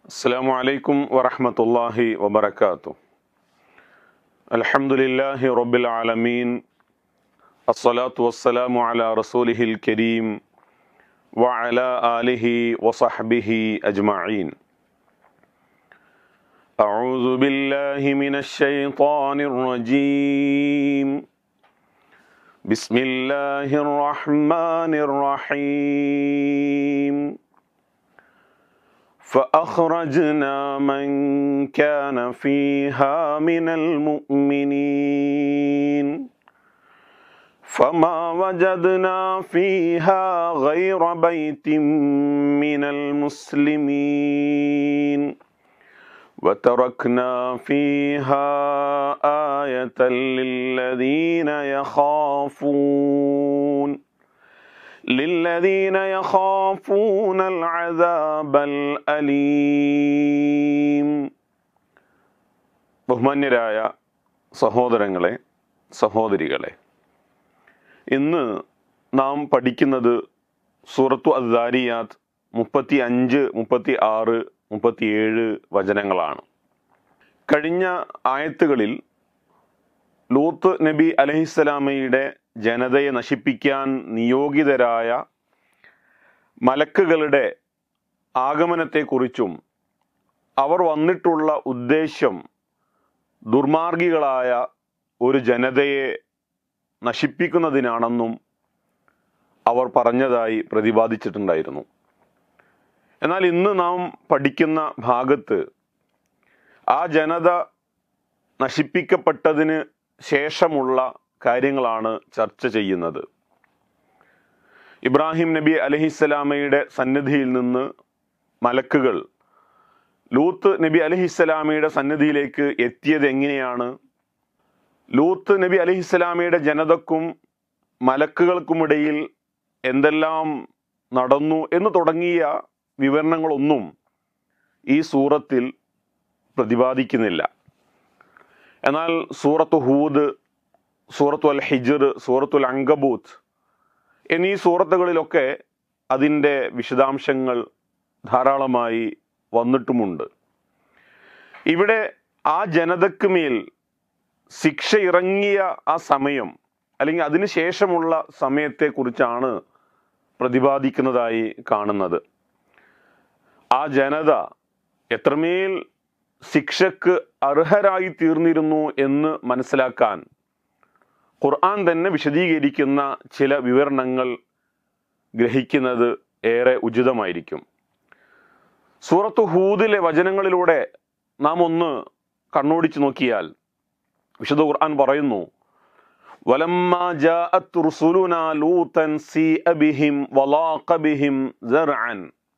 السلام عليكم ورحمة الله وبركاته الحمد لله رب العالمين الصلاة والسلام على رسوله الكريم وعلى آله وصحبه أجمعين أعوذ بالله من الشيطان الرجيم بسم الله الرحمن الرحيم فأخرجنا من كان فيها من المؤمنين فما وجدنا فيها غير بيت من المسلمين وتركنا فيها آية للذين يخافون للذين يخافون العذاب الأليم ബഹുമാന്യരായ സഹോദരങ്ങളെ സഹോദരികളെ ഇന്ന് നാം പഠിക്കുന്നത് സൂറത്തു അദ്ദാരിയാത്ത് മുപ്പത്തി അഞ്ച് മുപ്പത്തി ആറ് മുപ്പത്തിയേഴ് വചനങ്ങളാണ് കഴിഞ്ഞ ആയത്തുകളിൽ ലൂത്ത് നബി അലഹിസ്സലാമയുടെ ജനതയെ നശിപ്പിക്കാൻ നിയോഗിതരായ മലക്കുകളുടെ ആഗമനത്തെക്കുറിച്ചും അവർ വന്നിട്ടുള്ള ഉദ്ദേശ്യം ദുർമാർഗികളായ ഒരു ജനതയെ നശിപ്പിക്കുന്നതിനാണെന്നും അവർ പറഞ്ഞതായി പ്രതിപാദിച്ചിട്ടുണ്ടായിരുന്നു എന്നാൽ ഇന്ന് നാം പഠിക്കുന്ന ഭാഗത്ത് ആ ജനത നശിപ്പിക്കപ്പെട്ടതിന് ശേഷമുള്ള കാര്യങ്ങളാണ് ചർച്ച ചെയ്യുന്നത് ഇബ്രാഹിം നബി അലഹിസ്സലാമയുടെ സന്നിധിയിൽ നിന്ന് മലക്കുകൾ ലൂത്ത് നബി അലഹിസ്സലാമയുടെ സന്നിധിയിലേക്ക് എത്തിയത് എങ്ങനെയാണ് ലൂത്ത് നബി അലഹിസ്സലാമയുടെ ജനതക്കും മലക്കുകൾക്കുമിടയിൽ എന്തെല്ലാം നടന്നു എന്ന് തുടങ്ങിയ വിവരണങ്ങളൊന്നും ഈ സൂറത്തിൽ പ്രതിപാദിക്കുന്നില്ല എന്നാൽ സൂറത്ത് ഹൂദ് സൂറത്തു അൽ ഹിജർ സൂറത്തുൽ അങ്കബൂത്ത് എന്നീ സൂറത്തുകളിലൊക്കെ അതിൻ്റെ വിശദാംശങ്ങൾ ധാരാളമായി വന്നിട്ടുമുണ്ട് ഇവിടെ ആ ജനതക്ക് മേൽ ശിക്ഷ ഇറങ്ങിയ ആ സമയം അല്ലെങ്കിൽ അതിനുശേഷമുള്ള സമയത്തെക്കുറിച്ചാണ് പ്രതിപാദിക്കുന്നതായി കാണുന്നത് ആ ജനത എത്രമേൽ ശിക്ഷക്ക് അർഹരായി തീർന്നിരുന്നു എന്ന് മനസ്സിലാക്കാൻ ഖുർആൻ തന്നെ വിശദീകരിക്കുന്ന ചില വിവരണങ്ങൾ ഗ്രഹിക്കുന്നത് ഏറെ ഉചിതമായിരിക്കും സൂറത്ത് ഹൂദിലെ വചനങ്ങളിലൂടെ നാം ഒന്ന് കണ്ണോടിച്ചു നോക്കിയാൽ വിശുദ്ധ ഖുർആൻ പറയുന്നു ولما جاءت رسلنا لوطا سيء بهم ولاق بهم زرعا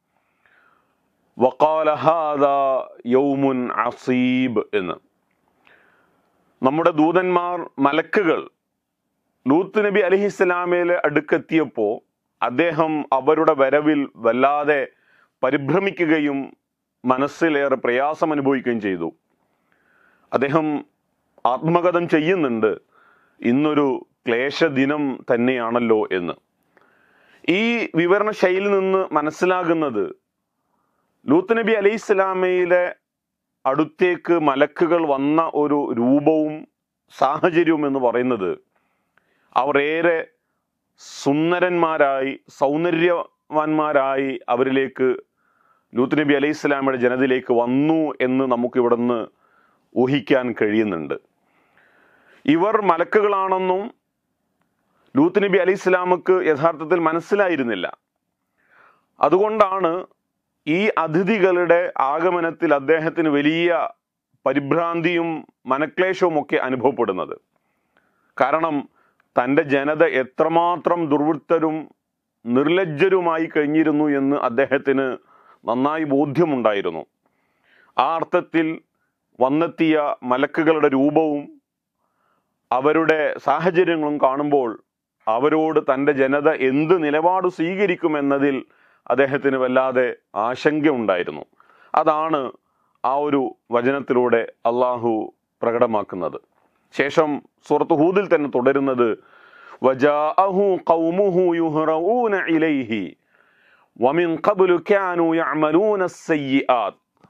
وقال هذا يوم عصيب എന്ന് നമ്മുടെ ദൂതന്മാർ മലക്കുകൾ ലൂത്ത് നബി അലഹിസ്സലാമയിലെ അടുക്കെത്തിയപ്പോൾ അദ്ദേഹം അവരുടെ വരവിൽ വല്ലാതെ പരിഭ്രമിക്കുകയും മനസ്സിലേറെ പ്രയാസം അനുഭവിക്കുകയും ചെയ്തു അദ്ദേഹം ആത്മകഥം ചെയ്യുന്നുണ്ട് ഇന്നൊരു ക്ലേശദിനം തന്നെയാണല്ലോ എന്ന് ഈ വിവരണ ശൈലിയിൽ നിന്ന് മനസ്സിലാകുന്നത് ലൂത്ത് നബി അലൈഹി സ്വലാമയിലെ അടുത്തേക്ക് മലക്കുകൾ വന്ന ഒരു രൂപവും സാഹചര്യവും എന്ന് പറയുന്നത് അവർ ഏറെ സുന്ദരന്മാരായി സൗന്ദര്യവാന്മാരായി അവരിലേക്ക് ലൂത്ത് നബി അലൈഹി സ്വലാമയുടെ ജനതയിലേക്ക് വന്നു എന്ന് നമുക്ക് ഇവിടുന്ന് ഊഹിക്കാൻ കഴിയുന്നുണ്ട് ഇവർ മലക്കുകളാണെന്നും ലൂത്ത് നബി അലൈഹി സ്വലാമക്ക് യഥാർത്ഥത്തിൽ മനസ്സിലായിരുന്നില്ല അതുകൊണ്ടാണ് ഈ അതിഥികളുടെ ആഗമനത്തിൽ അദ്ദേഹത്തിന് വലിയ പരിഭ്രാന്തിയും മനക്ലേശവും ഒക്കെ അനുഭവപ്പെടുന്നത് കാരണം തൻ്റെ ജനത എത്രമാത്രം ദുർവൃത്തരും നിർലജ്ജരുമായി കഴിഞ്ഞിരുന്നു എന്ന് അദ്ദേഹത്തിന് നന്നായി ബോധ്യമുണ്ടായിരുന്നു ആ അർത്ഥത്തിൽ വന്നെത്തിയ മലക്കുകളുടെ രൂപവും അവരുടെ സാഹചര്യങ്ങളും കാണുമ്പോൾ അവരോട് തൻ്റെ ജനത എന്ത് നിലപാട് സ്വീകരിക്കുമെന്നതിൽ അദ്ദേഹത്തിന് വല്ലാതെ ആശങ്കയുണ്ടായിരുന്നു അതാണ് ആ ഒരു വചനത്തിലൂടെ അള്ളാഹു പ്രകടമാക്കുന്നത് ശേഷം സൂറത്ത് ഹൂദിൽ തന്നെ തുടരുന്നത് വജാഅഹു ഖൗമുഹു യുഹ്റഊന ഇലൈഹി വമിൻ ഖബ്ലു കാനൂ യഅമലൂന السيئات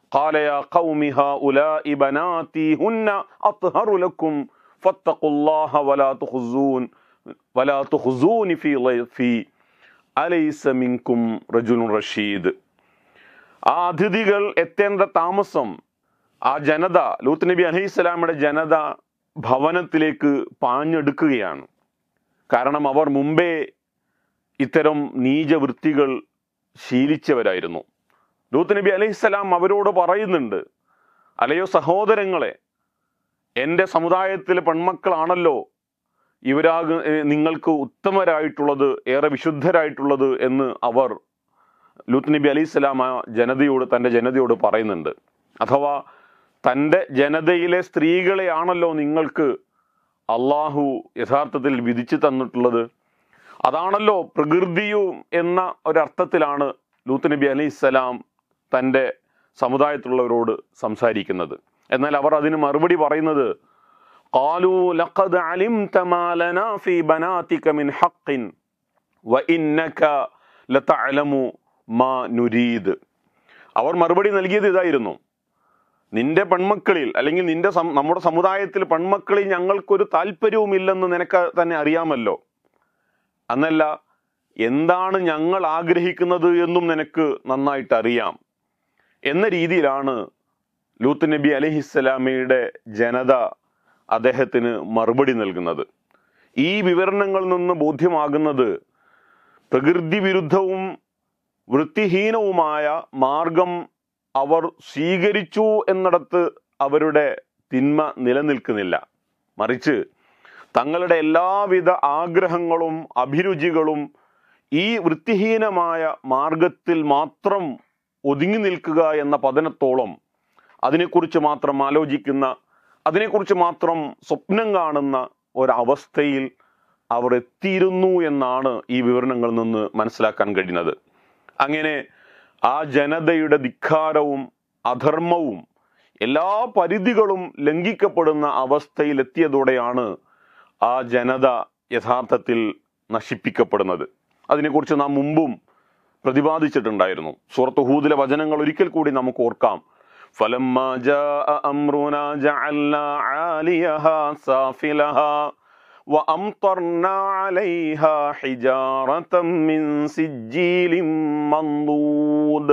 قال يا قوم هؤلاء بناتي هن أطهر لكم فاتقوا الله ولا تخزون ولا تخزون في ضيفي أليس منكم رجل رشيد ആ അതിഥികൾ എത്തേണ്ട താമസം ആ ജനത ലൂത്ത് നബി അലൈഹിസ്സലാമിയുടെ ജനത ഭവനത്തിലേക്ക് പാഞ്ഞെടുക്കുകയാണ് കാരണം അവർ മുമ്പേ ഇത്തരം നീചവൃത്തികൾ ശീലിച്ചവരായിരുന്നു ലൂത്ത് നബി അലൈഹിസ്സലാം അവരോട് പറയുന്നുണ്ട് അല്ലയോ സഹോദരങ്ങളെ എൻ്റെ സമുദായത്തിലെ പെൺമക്കളാണല്ലോ ഇവരാക ഏ, നിങ്ങൾക്ക് ഉത്തമരായിട്ടുള്ളത് ഏറെ വിശുദ്ധരായിട്ടുള്ളത് എന്ന് അവർ ലൂത്ത് നബി അലൈഹി സ്വലാം ആ ജനതയോട് തൻ്റെ ജനതയോട് പറയുന്നുണ്ട് അഥവാ തൻ്റെ ജനതയിലെ സ്ത്രീകളെയാണല്ലോ നിങ്ങൾക്ക് അള്ളാഹു യഥാർത്ഥത്തിൽ വിധിച്ചു തന്നിട്ടുള്ളത് അതാണല്ലോ പ്രകൃതിയും എന്ന ഒരർത്ഥത്തിലാണ് ലൂത്ത് നബി അലൈഹി സ്വലാം തൻ്റെ സമുദായത്തിലുള്ളവരോട് സംസാരിക്കുന്നത് എന്നാൽ അവർ അതിന് മറുപടി പറയുന്നത് قالوا لقد علمت ما لنا في بناتك من حق وإنك لتعلم ما نريد അവർ മറുപടി നൽകിയത് ഇതായിരുന്നു നിന്റെ പെൺമക്കളിൽ അല്ലെങ്കിൽ നിന്റെ സം- നമ്മുടെ സമുദായത്തിൽ പെൺമക്കളിൽ ഞങ്ങൾക്കൊരു താല്പര്യവുമില്ലെന്ന് നിനക്ക് തന്നെ അറിയാമല്ലോ എന്നല്ല എന്താണ് ഞങ്ങൾ ആഗ്രഹിക്കുന്നത് എന്നും നിനക്ക് നന്നായിട്ട് അറിയാം എന്ന രീതിയിലാണ് ലൂത്ത് നബി അലഹിസ്സലാമയുടെ ജനത അദ്ദേഹത്തിന് മറുപടി നൽകുന്നത് ഈ വിവരണങ്ങളിൽ നിന്ന് ബോധ്യമാകുന്നത് പ്രകൃതി വിരുദ്ധവും വൃത്തിഹീനവുമായ മാർഗം അവർ സ്വീകരിച്ചു എന്നിടത്ത് അവരുടെ തിന്മ നിലനിൽക്കുന്നില്ല മറിച്ച് തങ്ങളുടെ എല്ലാവിധ ആഗ്രഹങ്ങളും അഭിരുചികളും ഈ വൃത്തിഹീനമായ മാർഗത്തിൽ മാത്രം ഒതുങ്ങി നിൽക്കുക എന്ന പതനത്തോളം അതിനെക്കുറിച്ച് മാത്രം ആലോചിക്കുന്ന അതിനെക്കുറിച്ച് മാത്രം സ്വപ്നം കാണുന്ന ഒരവസ്ഥയിൽ അവർ എത്തിയിരുന്നു എന്നാണ് ഈ വിവരണങ്ങളിൽ നിന്ന് മനസ്സിലാക്കാൻ കഴിയുന്നത് അങ്ങനെ ആ ജനതയുടെ ധിക്കാരവും അധർമ്മവും എല്ലാ പരിധികളും ലംഘിക്കപ്പെടുന്ന അവസ്ഥയിലെത്തിയതോടെയാണ് ആ ജനത യഥാർത്ഥത്തിൽ നശിപ്പിക്കപ്പെടുന്നത് അതിനെക്കുറിച്ച് നാം മുമ്പും പ്രതിപാദിച്ചിട്ടുണ്ടായിരുന്നു സൂറത്ത് ഹൂദിലെ വചനങ്ങൾ ഒരിക്കൽ കൂടി നമുക്ക് ഓർക്കാം فلما جاء أمرنا جعلنا عاليها سافلها وأمطرنا عليها حجارة من سجيل منضود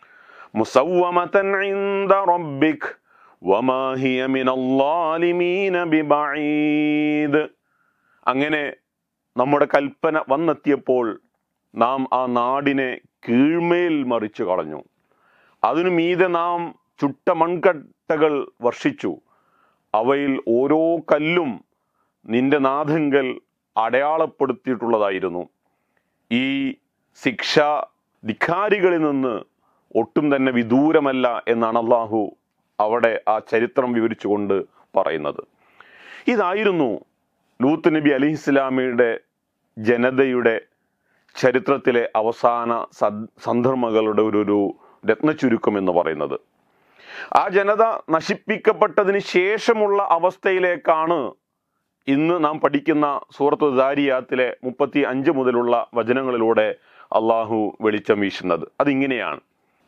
مسومة عند ربك وما هي من الظالمين ببعيد അങ്ങനെ നമ്മുടെ കൽപ്പന വന്നെത്തിയപ്പോൾ നാം ആ നാടിനെ കീഴ്മേൽ മറിച്ചു കളഞ്ഞു അതിനു മീതെ നാം ചുട്ട മൺകട്ടകൾ വർഷിച്ചു അവയിൽ ഓരോ കല്ലും നിന്റെ നാഥങ്കൽ അടയാളപ്പെടുത്തിയിട്ടുള്ളതായിരുന്നു ഈ ശിക്ഷ ധിക്കാരികളിൽ നിന്ന് ഒട്ടും തന്നെ വിദൂരമല്ല എന്നാണ് അള്ളാഹു അവിടെ ആ ചരിത്രം വിവരിച്ചുകൊണ്ട് പറയുന്നത് ഇതായിരുന്നു ലൂത്ത് നബി അലി ഇസ്ലാമിയുടെ ജനതയുടെ ചരിത്രത്തിലെ അവസാന സദ് സന്ദർഭങ്ങളുടെ ഒരു ഒരു രത്നചുരുക്കം എന്ന് പറയുന്നത് ആ ജനത നശിപ്പിക്കപ്പെട്ടതിന് ശേഷമുള്ള അവസ്ഥയിലേക്കാണ് ഇന്ന് നാം പഠിക്കുന്ന സൂറത്ത് ദാരിയാത്തിലെ മുപ്പത്തി അഞ്ച് മുതലുള്ള വചനങ്ങളിലൂടെ അള്ളാഹു വെളിച്ചം വീശുന്നത് അതിങ്ങനെയാണ്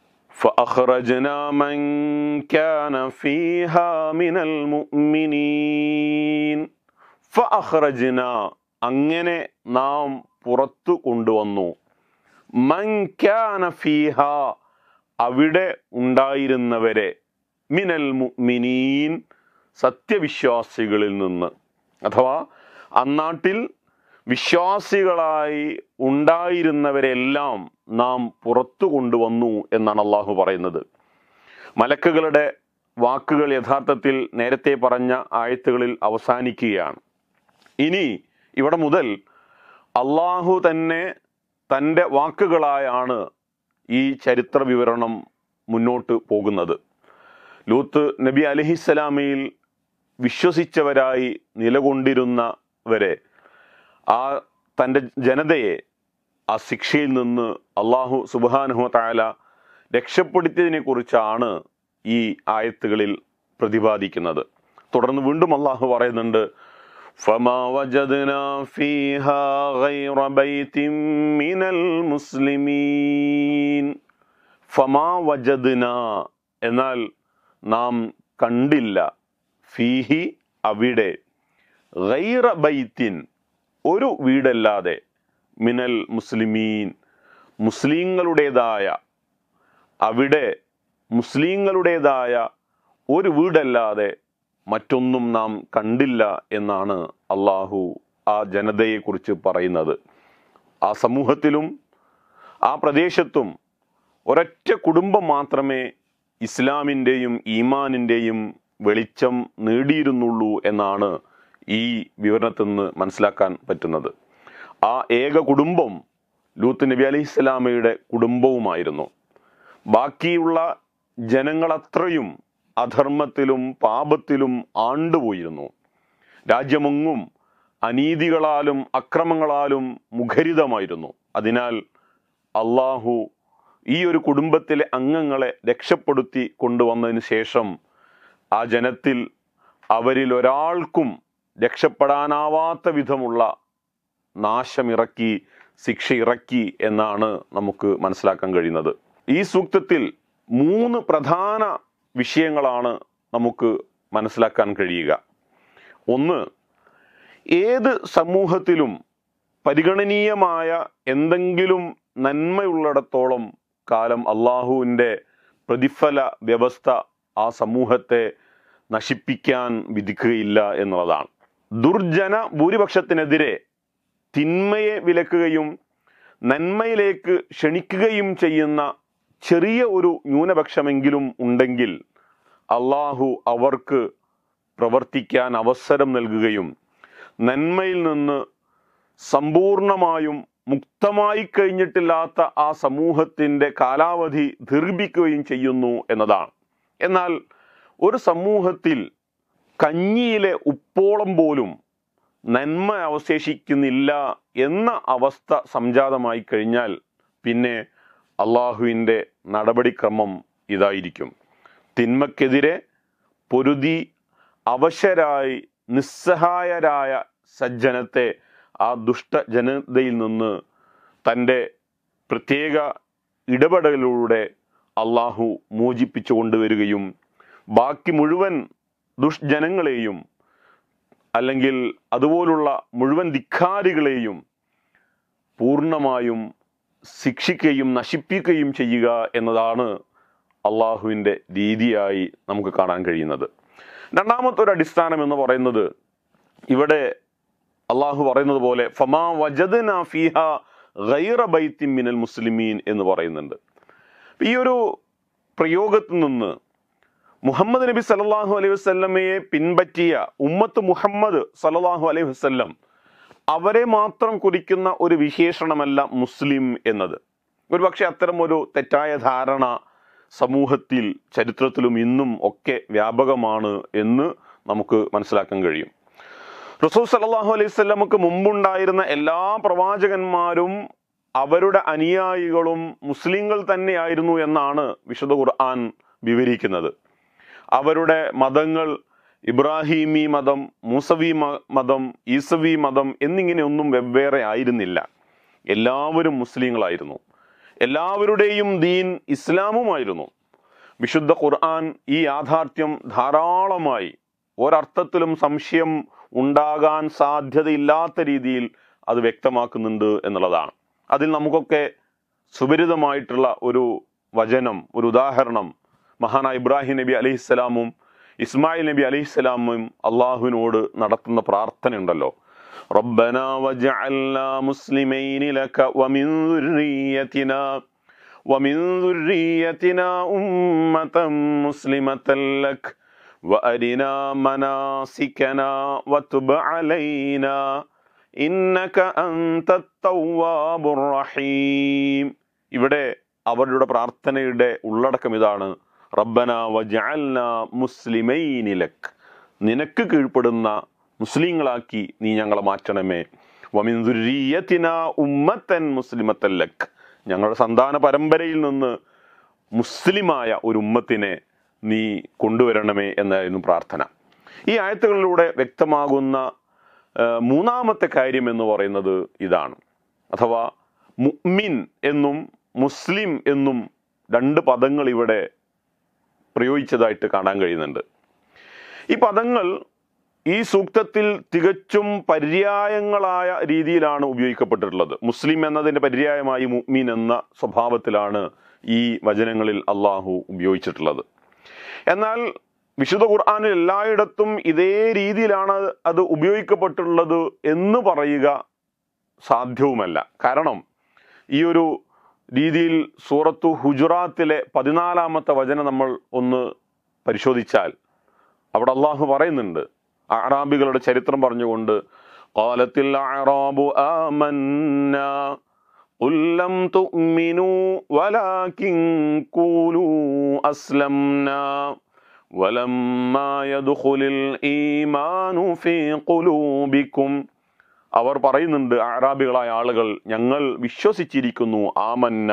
فأخرجنا من كان فيها من المؤمنين فأخرجنا അങ്ങനെ നാം പുറത്തു കൊണ്ടുവന്നു മൻ കാന ഫീഹ അവിടെ ഉണ്ടായിരുന്നവരെ മിനൽ മുഅ്മിനീൻ സത്യവിശ്വാസികളിൽ നിന്ന് അഥവാ അന്നാട്ടിൽ വിശ്വാസികളായി ഉണ്ടായിരുന്നവരെല്ലാം നാം പുറത്തു കൊണ്ടുവന്നു എന്നാണ് അള്ളാഹു പറയുന്നത് മലക്കുകളുടെ വാക്കുകൾ യഥാർത്ഥത്തിൽ നേരത്തെ പറഞ്ഞ ആയത്തുകളിൽ അവസാനിക്കുകയാണ് ഇനി ഇവിടെ മുതൽ അള്ളാഹു തന്നെ തൻ്റെ വാക്കുകളായാണ് ഈ ചരിത്ര വിവരണം മുന്നോട്ട് പോകുന്നത് ലൂത്ത് നബി അലഹിസ്സലാമയിൽ വിശ്വസിച്ചവരായി നിലകൊണ്ടിരുന്നവരെ ആ തൻ്റെ ജനതയെ ആ ശിക്ഷയിൽ നിന്ന് അള്ളാഹു സുബാനുഹ താല രക്ഷപ്പെടുത്തിയതിനെ കുറിച്ചാണ് ഈ ആയത്തുകളിൽ പ്രതിപാദിക്കുന്നത് തുടർന്ന് വീണ്ടും അള്ളാഹു പറയുന്നുണ്ട് فما وجدنا فيها غير بيت من المسلمين فما وجدنا എന്നാൽ നാം കണ്ടില്ല ഫീഹി അവിടെ ഗൈറ ബൈത്തിൻ ഒരു വീടല്ലാതെ മിനൽ മുസ്ലിമീൻ മുസ്ലിങ്ങളുടേതായ അവിടെ മുസ്ലിങ്ങളുടേതായ ഒരു വീടല്ലാതെ മറ്റൊന്നും നാം കണ്ടില്ല എന്നാണ് അള്ളാഹു ആ ജനതയെക്കുറിച്ച് പറയുന്നത് ആ സമൂഹത്തിലും ആ പ്രദേശത്തും ഒരൊറ്റ കുടുംബം മാത്രമേ ഇസ്ലാമിൻ്റെയും ഈമാനിൻ്റെയും വെളിച്ചം നേടിയിരുന്നുള്ളൂ എന്നാണ് ഈ വിവരണത്തിൽ നിന്ന് മനസ്സിലാക്കാൻ പറ്റുന്നത് ആ ഏക കുടുംബം ലൂത്ത് നബി അലൈഹി സ്വലാമയുടെ കുടുംബവുമായിരുന്നു ബാക്കിയുള്ള ജനങ്ങളത്രയും അധർമ്മത്തിലും പാപത്തിലും ആണ്ടുപോയിരുന്നു രാജ്യമെങ്ങും അനീതികളാലും അക്രമങ്ങളാലും മുഖരിതമായിരുന്നു അതിനാൽ അള്ളാഹു ഈ ഒരു കുടുംബത്തിലെ അംഗങ്ങളെ രക്ഷപ്പെടുത്തി കൊണ്ടുവന്നതിന് ശേഷം ആ ജനത്തിൽ അവരിൽ ഒരാൾക്കും രക്ഷപ്പെടാനാവാത്ത വിധമുള്ള നാശമിറക്കി ശിക്ഷ ഇറക്കി എന്നാണ് നമുക്ക് മനസ്സിലാക്കാൻ കഴിയുന്നത് ഈ സൂക്തത്തിൽ മൂന്ന് പ്രധാന വിഷയങ്ങളാണ് നമുക്ക് മനസ്സിലാക്കാൻ കഴിയുക ഒന്ന് ഏത് സമൂഹത്തിലും പരിഗണനീയമായ എന്തെങ്കിലും നന്മയുള്ളിടത്തോളം കാലം അള്ളാഹുവിൻ്റെ പ്രതിഫല വ്യവസ്ഥ ആ സമൂഹത്തെ നശിപ്പിക്കാൻ വിധിക്കുകയില്ല എന്നുള്ളതാണ് ദുർജന ഭൂരിപക്ഷത്തിനെതിരെ തിന്മയെ വിലക്കുകയും നന്മയിലേക്ക് ക്ഷണിക്കുകയും ചെയ്യുന്ന ചെറിയ ഒരു ന്യൂനപക്ഷമെങ്കിലും ഉണ്ടെങ്കിൽ അള്ളാഹു അവർക്ക് പ്രവർത്തിക്കാൻ അവസരം നൽകുകയും നന്മയിൽ നിന്ന് സമ്പൂർണമായും മുക്തമായി കഴിഞ്ഞിട്ടില്ലാത്ത ആ സമൂഹത്തിൻ്റെ കാലാവധി ദീർഘിപ്പിക്കുകയും ചെയ്യുന്നു എന്നതാണ് എന്നാൽ ഒരു സമൂഹത്തിൽ കഞ്ഞിയിലെ ഉപ്പോളം പോലും നന്മ അവശേഷിക്കുന്നില്ല എന്ന അവസ്ഥ സംജാതമായി കഴിഞ്ഞാൽ പിന്നെ അള്ളാഹുവിൻ്റെ നടപടിക്രമം ഇതായിരിക്കും തിന്മക്കെതിരെ പൊരുതി അവശരായി നിസ്സഹായരായ സജ്ജനത്തെ ആ ദുഷ്ട ജനതയിൽ നിന്ന് തൻ്റെ പ്രത്യേക ഇടപെടലിലൂടെ അള്ളാഹു മോചിപ്പിച്ചു കൊണ്ടുവരികയും ബാക്കി മുഴുവൻ ദുഷ്ജനങ്ങളെയും അല്ലെങ്കിൽ അതുപോലുള്ള മുഴുവൻ ധിക്കാരികളെയും പൂർണ്ണമായും ശിക്ഷിക്കുകയും നശിപ്പിക്കുകയും ചെയ്യുക എന്നതാണ് അള്ളാഹുവിൻ്റെ രീതിയായി നമുക്ക് കാണാൻ കഴിയുന്നത് രണ്ടാമത്തെ ഒരു അടിസ്ഥാനം എന്ന് പറയുന്നത് ഇവിടെ അള്ളാഹു പറയുന്നത് പോലെ ഫമാ വജദന ഫിഹ ഗൈറ ബൈത്തിൻ മിനൽ മുസ്ലിമീൻ എന്ന് പറയുന്നുണ്ട് ഈ ഒരു പ്രയോഗത്തിൽ നിന്ന് മുഹമ്മദ് നബി സല്ലല്ലാഹു അലൈഹി വസല്ലമയെ പിൻപറ്റിയ ഉമ്മത്ത് മുഹമ്മദ് സല്ലല്ലാഹു അലൈഹി വസല്ലം അവരെ മാത്രം കുറിക്കുന്ന ഒരു വിശേഷണമല്ല മുസ്ലിം എന്നത് ഒരുപക്ഷെ അത്തരം ഒരു തെറ്റായ ധാരണ സമൂഹത്തിൽ ചരിത്രത്തിലും ഇന്നും ഒക്കെ വ്യാപകമാണ് എന്ന് നമുക്ക് മനസ്സിലാക്കാൻ കഴിയും റസൂൽ സല്ലല്ലാഹു അലൈഹി വസല്ലമക്ക് മുമ്പുണ്ടായിരുന്ന എല്ലാ പ്രവാചകന്മാരും അവരുടെ അനുയായികളും മുസ്ലിങ്ങൾ തന്നെയായിരുന്നു എന്നാണ് വിശുദ്ധ ഖുർആൻ വിവരിക്കുന്നത് അവരുടെ മതങ്ങൾ ഇബ്രാഹിമി മതം മൂസവി മ- മതം ഈസവി മതം എന്നിങ്ങനെ ഒന്നും വെവ്വേറെ ആയിരുന്നില്ല എല്ലാവരും മുസ്ലിങ്ങളായിരുന്നു എല്ലാവരുടെയും ദീൻ ഇസ്ലാമുമായിരുന്നു വിശുദ്ധ ഖുർആൻ ഈ യാഥാർത്ഥ്യം ധാരാളമായി ഒരർത്ഥത്തിലും സംശയം ഉണ്ടാകാൻ സാധ്യതയില്ലാത്ത രീതിയിൽ അത് വ്യക്തമാക്കുന്നുണ്ട് എന്നുള്ളതാണ് അതിൽ നമുക്കൊക്കെ സുപരിതമായിട്ടുള്ള ഒരു വചനം ഒരു ഉദാഹരണം മഹാനായ ഇബ്രാഹിം നബി അലൈഹിസ്സലാമും ഇസ്മായിൽ നബി അലൈഹിസ്സലാമും അള്ളാഹുവിനോട് നടത്തുന്ന പ്രാർത്ഥനയുണ്ടല്ലോ ربنا وجعلنا مسلمين لك ومن ذريتنا ومن ذريتنا أمة مسلمة لك وأرنا مناسكنا وتب علينا إنك أنت التواب الرحيم ഇവിടെ അവരുടെ പ്രാർത്ഥനയുടെ ഉള്ളടക്കം ഇതാണ് റബ്ബന വജഅൽന മുസ്ലിമൈനിലക് നിനക്ക് കീഴ്പ്പെടുന്ന മുസ്ലിങ്ങളാക്കി നീ ഞങ്ങളെ മാറ്റണമേ വമിൻ ദുരീയത്തിന ഉമ്മത്തൻ മുസ്ലിമത്തൻ ലക് ഞങ്ങളുടെ സന്താന പരമ്പരയിൽ നിന്ന് മുസ്ലിമായ ഒരു ഉമ്മത്തിനെ നീ കൊണ്ടുവരണമേ എന്നായിരുന്നു പ്രാർത്ഥന ഈ ആയത്തുകളിലൂടെ വ്യക്തമാകുന്ന ആ, മൂന്നാമത്തെ കാര്യം എന്ന് പറയുന്നത് ഇതാണ് അഥവാ മുഅ്മിൻ എന്നും മുസ്ലിം എന്നും രണ്ട് പദങ്ങൾ ഇവിടെ പ്രയോഗിച്ചതായിട്ട് കാണാൻ കഴിയുന്നുണ്ട് ഈ പദങ്ങൾ ഈ സൂക്തത്തിൽ തികച്ചും പര്യായങ്ങളായ രീതിയിലാണ് ഉപയോഗിക്കപ്പെട്ടിട്ടുള്ളത് മുസ്ലിം എന്നതിന്റെ പര്യായമായി മുഅ്മിൻ എന്ന സ്വഭാവത്തിലാണ് ഈ വചനങ്ങളിൽ അള്ളാഹു ഉപയോഗിച്ചിട്ടുള്ളത് എന്നാൽ വിശുദ്ധ ഖുർആാനിൽ എല്ലായിടത്തും ഇതേ രീതിയിലാണ് അത് ഉപയോഗിക്കപ്പെട്ടുള്ളത് എന്ന് പറയുക സാധ്യവുമല്ല കാരണം ഈ ഒരു രീതിയിൽ സൂറത്തു ഹുജറാത്തിലെ പതിനാലാമത്തെ വചനം നമ്മൾ ഒന്ന് പരിശോധിച്ചാൽ അവിടെ അള്ളാഹു പറയുന്നുണ്ട് അറാബികളുടെ ചരിത്രം പറഞ്ഞുകൊണ്ട് قالത്തിൽ അറാബു آمنا قل لم تؤمنوا ولكن قولوا أسلمنا ولما يدخل الإيمان في قلوبكم അവർ പറയുന്നുണ്ട് അറാബികളായ ആളുകൾ ഞങ്ങൾ വിശ്വസിച്ചിരിക്കുന്നു ആമന്ന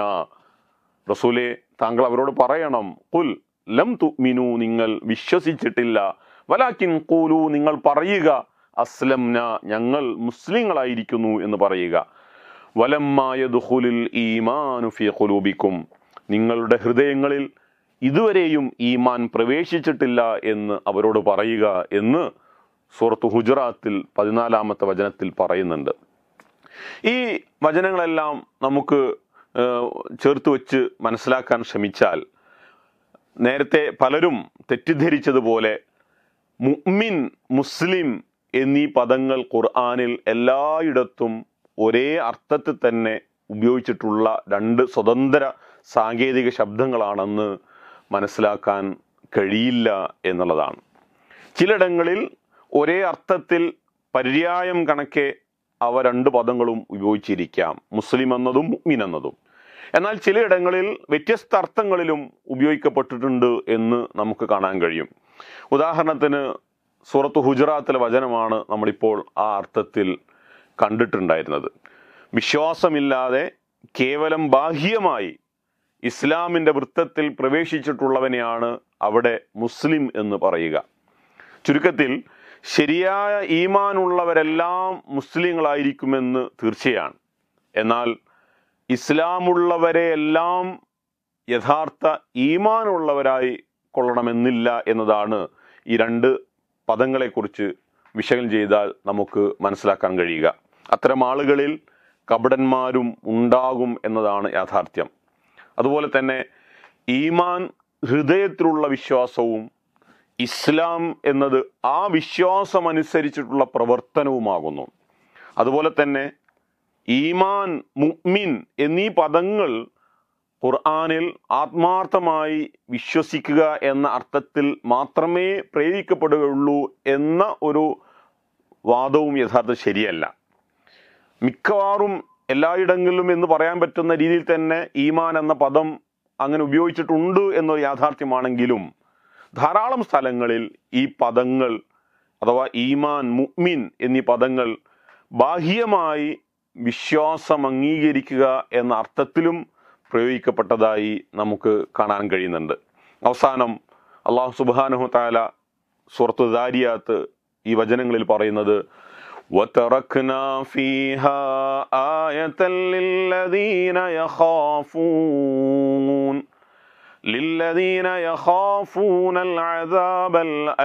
റസൂലെ താങ്കൾ അവരോട് പറയണം കുൽ ലം തുമിനു നിങ്ങൾ വിശ്വസിച്ചിട്ടില്ല വലാക്കിൻ കൂലു നിങ്ങൾ പറയുക അസ്ലംന ഞങ്ങൾ മുസ്ലിങ്ങളായിരിക്കുന്നു എന്ന് പറയുക വലമ്മായ ദുഹുലിൽ ഈമാനു ഫി ഖുലൂബിക്കും നിങ്ങളുടെ ഹൃദയങ്ങളിൽ ഇതുവരെയും ഈമാൻ പ്രവേശിച്ചിട്ടില്ല എന്ന് അവരോട് പറയുക എന്ന് സൂറത്ത് ഹുജറാത്തിൽ പതിനാലാമത്തെ വചനത്തിൽ പറയുന്നുണ്ട് ഈ വചനങ്ങളെല്ലാം നമുക്ക് ഏഹ്, ചേർത്ത് വെച്ച് മനസ്സിലാക്കാൻ ശ്രമിച്ചാൽ നേരത്തെ പലരും തെറ്റിദ്ധരിച്ചതുപോലെ മുഅ്മിൻ മുസ്ലിം എന്നീ പദങ്ങൾ ഖുർആനിൽ എല്ലായിടത്തും ഒരേ അർത്ഥത്തിൽ തന്നെ ഉപയോഗിച്ചിട്ടുള്ള രണ്ട് സ്വതന്ത്ര സാങ്കേതിക ശബ്ദങ്ങളാണെന്ന് മനസ്സിലാക്കാൻ കഴിയില്ല എന്നുള്ളതാണ് ചിലയിടങ്ങളിൽ ഒരേ അർത്ഥത്തിൽ പര്യായം കണക്കെ അവ രണ്ട് പദങ്ങളും ഉപയോഗിച്ചിരിക്കാം മുസ്ലിം എന്നതും മുഅ്മിൻ എന്നതും എന്നാൽ ചിലയിടങ്ങളിൽ വ്യത്യസ്ത അർത്ഥങ്ങളിലും ഉപയോഗിക്കപ്പെട്ടിട്ടുണ്ട് എന്ന് നമുക്ക് കാണാൻ കഴിയും ഉദാഹരണത്തിന് സൂറത്ത് ഹുജറാത്തിലെ വചനമാണ് നമ്മളിപ്പോൾ ആ അർത്ഥത്തിൽ കണ്ടിട്ടുണ്ടായിരുന്നത് വിശ്വാസമില്ലാതെ കേവലം ബാഹ്യമായി ഇസ്ലാമിന്റെ വൃത്തത്തിൽ പ്രവേശിച്ചിട്ടുള്ളവനെയാണ് അവിടെ മുസ്ലിം എന്ന് പറയുക ചുരുക്കത്തിൽ ശരിയായ ഈമാനുള്ളവരെല്ലാം മുസ്ലിങ്ങളായിരിക്കുമെന്ന് തീർച്ചയാണ് എന്നാൽ ഇസ്ലാമുള്ളവരെ എല്ലാം യഥാർത്ഥ ഈമാനുള്ളവരായി കൊള്ളണമെന്നില്ല എന്നതാണ് ഈ രണ്ട് പദങ്ങളെക്കുറിച്ച് വിശകലനം ചെയ്താൽ നമുക്ക് മനസ്സിലാക്കാൻ കഴിയുക അത്തരം ആളുകളിൽ കപടന്മാരും ഉണ്ടാകും എന്നതാണ് യാഥാർത്ഥ്യം അതുപോലെ തന്നെ ഈമാൻ ഹൃദയത്തിലുള്ള വിശ്വാസവും ഇസ്ലാം എന്നത് ആ വിശ്വാസമനുസരിച്ചിട്ടുള്ള പ്രവർത്തനവുമാകുന്നു അതുപോലെ തന്നെ ഈമാൻ മുഅ്മിൻ എന്നീ പദങ്ങൾ ഖുർആനിൽ ആത്മാർത്ഥമായി വിശ്വസിക്കുക എന്ന അർത്ഥത്തിൽ മാത്രമേ പ്രയോഗിക്കപ്പെടുകയുള്ളൂ എന്ന ഒരു വാദവും യഥാർത്ഥ ശരിയല്ല മിക്കവാറും എല്ലായിടങ്ങളിലും എന്ന് പറയാൻ പറ്റുന്ന രീതിയിൽ തന്നെ ഈമാൻ എന്ന പദം അങ്ങനെ ഉപയോഗിച്ചിട്ടുണ്ട് എന്നൊരു യാഥാർത്ഥ്യമാണെങ്കിലും ധാരാളം സ്ഥലങ്ങളിൽ ഈ പദങ്ങൾ അഥവാ ഈമാൻ മുഅ്മിൻ എന്നീ പദങ്ങൾ ബാഹ്യമായി വിശ്വാസം അംഗീകരിക്കുക എന്ന അർത്ഥത്തിലും പ്രയോഗിക്കപ്പെട്ടതായി നമുക്ക് കാണാൻ കഴിയുന്നുണ്ട് അവസാനം അള്ളാഹു സുബാനുഹു താല സുറത്തു ദാരിയാത്ത് ഈ വചനങ്ങളിൽ പറയുന്നത് وتركنا فيها آية للذين يخافون للذين يخافون العذاب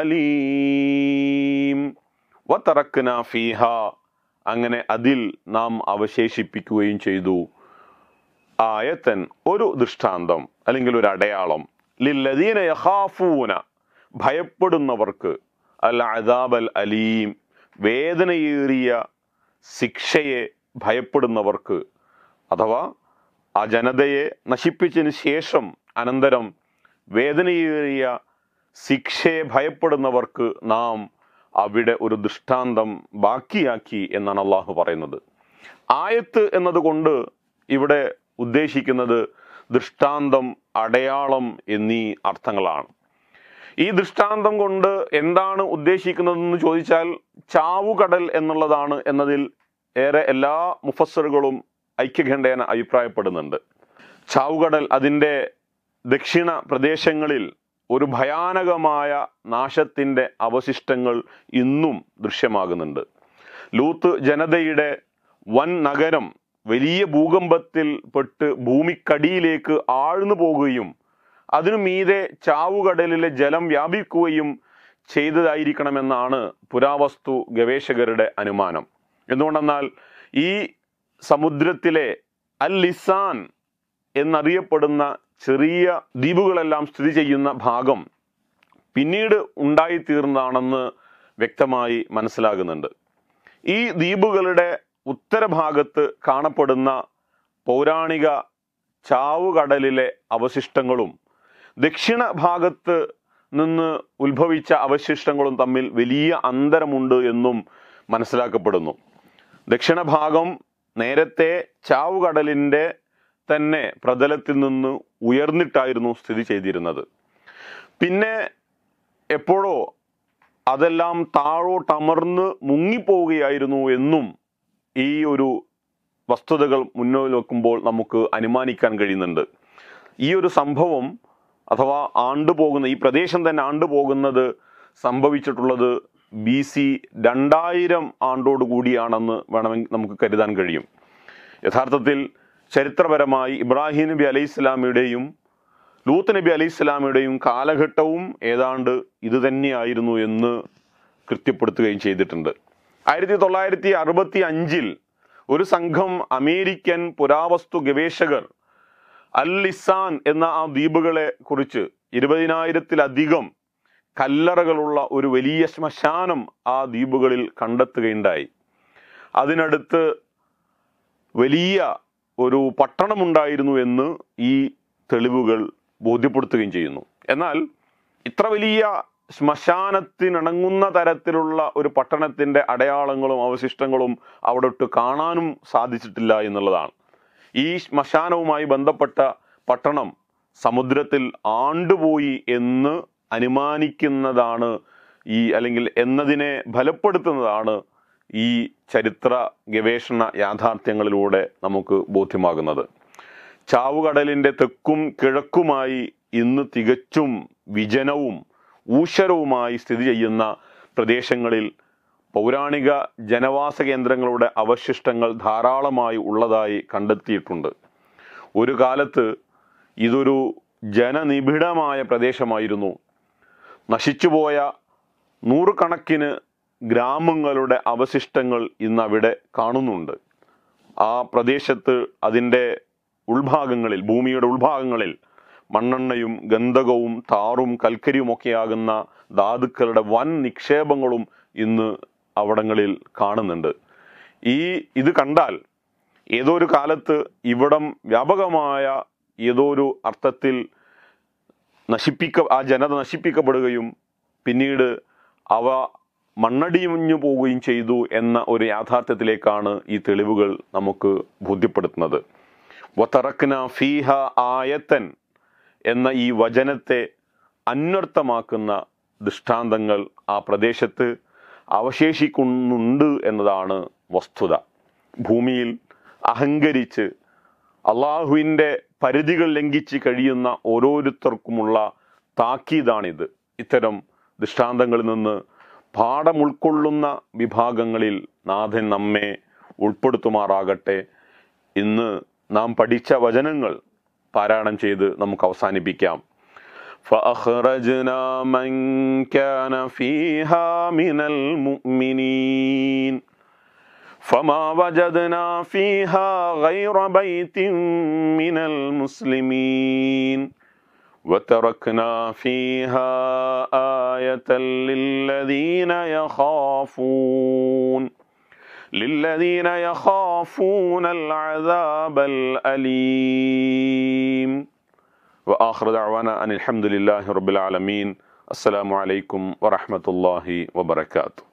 الأليم وتركنا فيها അങ്ങനെ അതിൽ നാം അവശേഷിപ്പിക്കുകയും ചെയ്തു ആയത്തൻ ഒരു ദൃഷ്ടാന്തം അല്ലെങ്കിൽ ഒരു അടയാളം ലില്ലദീന യഖാഫൂന ഭയപ്പെടുന്നവർക്ക് അൽ അദാബ് അൽ അലീം വേദനയേറിയ ശിക്ഷയെ ഭയപ്പെടുന്നവർക്ക് അഥവാ ആ ജനതയെ നശിപ്പിച്ചതിന് ശേഷം അനന്തരം വേദനയേറിയ ശിക്ഷയെ ഭയപ്പെടുന്നവർക്ക് നാം അവിടെ ഒരു ദൃഷ്ടാന്തം ബാക്കിയാക്കി എന്നാണ് അള്ളാഹു പറയുന്നത് ആയത്ത് എന്നതുകൊണ്ട് ഇവിടെ ഉദ്ദേശിക്കുന്നത് ദൃഷ്ടാന്തം അടയാളം എന്നീ അർത്ഥങ്ങളാണ് ഈ ദൃഷ്ടാന്തം കൊണ്ട് എന്താണ് ഉദ്ദേശിക്കുന്നതെന്ന് ചോദിച്ചാൽ ചാവുകടൽ എന്നുള്ളതാണ് എന്നതിൽ ഏറെ എല്ലാ മുഫസ്സറുകളും ഐക്യഖണ്ഡേന അഭിപ്രായപ്പെടുന്നുണ്ട് ചാവുകടൽ അതിൻ്റെ ദക്ഷിണ പ്രദേശങ്ങളിൽ ഒരു ഭയാനകമായ നാശത്തിൻ്റെ അവശിഷ്ടങ്ങൾ ഇന്നും ദൃശ്യമാകുന്നുണ്ട് ലൂത്ത് ജനതയുടെ വൻ നഗരം വലിയ ഭൂകമ്പത്തിൽ പെട്ട് ഭൂമിക്കടിയിലേക്ക് ആഴ്ന്നു പോകുകയും അതിനു മീതെ ചാവുകടലിലെ ജലം വ്യാപിക്കുകയും ചെയ്തതായിരിക്കണമെന്നാണ് പുരാവസ്തു ഗവേഷകരുടെ അനുമാനം എന്തുകൊണ്ടെന്നാൽ ഈ സമുദ്രത്തിലെ അൽ ലിസാൻ എന്നറിയപ്പെടുന്ന ചെറിയ ദ്വീപുകളെല്ലാം സ്ഥിതി ചെയ്യുന്ന ഭാഗം പിന്നീട് ഉണ്ടായിത്തീർന്നതാണെന്ന് വ്യക്തമായി മനസ്സിലാകുന്നുണ്ട് ഈ ദ്വീപുകളുടെ ഉത്തരഭാഗത്ത് കാണപ്പെടുന്ന പൗരാണിക ചാവുകടലിലെ അവശിഷ്ടങ്ങളും ദക്ഷിണ ഭാഗത്ത് നിന്ന് ഉത്ഭവിച്ച അവശിഷ്ടങ്ങളും തമ്മിൽ വലിയ അന്തരമുണ്ട് എന്നും മനസ്സിലാക്കപ്പെടുന്നു ദക്ഷിണ ഭാഗം നേരത്തെ ചാവുകടലിൻ്റെ തന്നെ പ്രതലത്തിൽ നിന്ന് ഉയർന്നിട്ടായിരുന്നു സ്ഥിതി ചെയ്തിരുന്നത് പിന്നെ എപ്പോഴോ അതെല്ലാം താഴോട്ടമർന്ന് മുങ്ങിപ്പോവുകയായിരുന്നു എന്നും ഈ ഒരു വസ്തുതകൾ മുന്നോട്ട് വെക്കുമ്പോൾ നമുക്ക് അനുമാനിക്കാൻ കഴിയുന്നുണ്ട് ഈ ഒരു സംഭവം അഥവാ ആണ്ടുപോകുന്ന ഈ പ്രദേശം തന്നെ ആണ്ടുപോകുന്നത് സംഭവിച്ചിട്ടുള്ളത് ബി സി രണ്ടായിരം ആണ്ടോട് കൂടിയാണെന്ന് വേണമെങ്കിൽ നമുക്ക് കരുതാൻ കഴിയും യഥാർത്ഥത്തിൽ ചരിത്രപരമായി ഇബ്രാഹിം നബി അലൈഹി ഇസ്ലാമിയുടെയും ലൂത്ത് നബി അലൈഹി ഇസ്ലാമിയുടെയും കാലഘട്ടവും ഏതാണ്ട് ഇത് തന്നെയായിരുന്നു എന്ന് കൃത്യപ്പെടുത്തുകയും ചെയ്തിട്ടുണ്ട് ആയിരത്തി തൊള്ളായിരത്തി അറുപത്തി അഞ്ചിൽ ഒരു സംഘം അമേരിക്കൻ പുരാവസ്തു ഗവേഷകർ അൽ ലിസാൻ എന്ന ആ ദ്വീപുകളെ കുറിച്ച് ഇരുപതിനായിരത്തിലധികം കല്ലറകളുള്ള ഒരു വലിയ ശ്മശാനം ആ ദ്വീപുകളിൽ കണ്ടെത്തുകയുണ്ടായി അതിനടുത്ത് വലിയ ഒരു പട്ടണമുണ്ടായിരുന്നു എന്ന് ഈ തെളിവുകൾ ബോധ്യപ്പെടുത്തുകയും ചെയ്യുന്നു എന്നാൽ ഇത്ര വലിയ ശ്മശാനത്തിനിണങ്ങുന്ന തരത്തിലുള്ള ഒരു പട്ടണത്തിന്റെ അടയാളങ്ങളും അവശിഷ്ടങ്ങളും അവിടെ ഒട്ട് കാണാനും സാധിച്ചിട്ടില്ല എന്നുള്ളതാണ് ഈ ശ്മശാനവുമായി ബന്ധപ്പെട്ട പട്ടണം സമുദ്രത്തിൽ ആണ്ടുപോയി എന്ന് അനുമാനിക്കുന്നതാണ് ഈ അല്ലെങ്കിൽ എന്നതിനെ ഫലപ്പെടുത്തുന്നതാണ് ഈ ചരിത്ര ഗവേഷണ യാഥാർത്ഥ്യങ്ങളിലൂടെ നമുക്ക് ബോധ്യമാകുന്നത് ചാവുകടലിന്റെ തെക്കും കിഴക്കുമായി ഇന്ന് തികച്ചും വിജനവും ഊഷരവുമായി സ്ഥിതി ചെയ്യുന്ന പ്രദേശങ്ങളിൽ പൗരാണിക ജനവാസ കേന്ദ്രങ്ങളുടെ അവശിഷ്ടങ്ങൾ ധാരാളമായി ഉള്ളതായി കണ്ടെത്തിയിട്ടുണ്ട് ഒരു കാലത്ത് ഇതൊരു ജനനിബിഡമായ പ്രദേശമായിരുന്നു നശിച്ചുപോയ നൂറുകണക്കിന് ഗ്രാമങ്ങളുടെ അവശിഷ്ടങ്ങൾ ഇന്ന് അവിടെ കാണുന്നുണ്ട് ആ പ്രദേശത്ത് അതിൻ്റെ ഉൾഭാഗങ്ങളിൽ ഭൂമിയുടെ ഉൾഭാഗങ്ങളിൽ മണ്ണെണ്ണയും ഗന്ധകവും താറും കൽക്കരിയുമൊക്കെയാകുന്ന ധാതുക്കളുടെ വൻ നിക്ഷേപങ്ങളും ഇന്ന് അവിടങ്ങളിൽ കാണുന്നുണ്ട് ഈ ഇത് കണ്ടാൽ ഏതോ ഒരു കാലത്ത് ഇവിടം വ്യാപകമായ ഏതോ ഒരു അർത്ഥത്തിൽ നശിപ്പിക്ക ആ ജനത നശിപ്പിക്കപ്പെടുകയും പിന്നീട് അവ മണ്ണടിഞ്ഞു പോവുകയും ചെയ്തു എന്ന ഒരു യാഥാർത്ഥ്യത്തിലേക്കാണ് ഈ തെളിവുകൾ നമുക്ക് ബോധ്യപ്പെടുത്തുന്നത് വത്തറക്ന ഫീഹ ആയത്തൻ എന്ന ഈ വചനത്തെ അന്വർത്ഥമാക്കുന്ന ദൃഷ്ടാന്തങ്ങൾ ആ പ്രദേശത്ത് അവശേഷിക്കുന്നുണ്ട് എന്നതാണ് വസ്തുത ഭൂമിയിൽ അഹങ്കരിച്ച് അള്ളാഹുവിൻ്റെ പരിധികൾ ലംഘിച്ച് കഴിയുന്ന ഓരോരുത്തർക്കുമുള്ള താക്കീതാണിത് ഇത്തരം ദൃഷ്ടാന്തങ്ങളിൽ നിന്ന് പാഠം ഉൾക്കൊള്ളുന്ന വിഭാഗങ്ങളിൽ നാഥൻ നമ്മെ ഉൾപ്പെടുത്തുമാറാകട്ടെ ഇന്ന് നാം പഠിച്ച വചനങ്ങൾ പാരായണം ചെയ്ത് നമുക്ക് അവസാനിപ്പിക്കാം فأخرجنا من كان فيها من المؤمنين فما وجدنا فيها غير بيت من المسلمين وتركنا فيها آية للذين يخافون للذين يخافون العذاب الأليم وآخر دعوانا أن الحمد لله رب العالمين السلام عليكم ورحمة الله وبركاته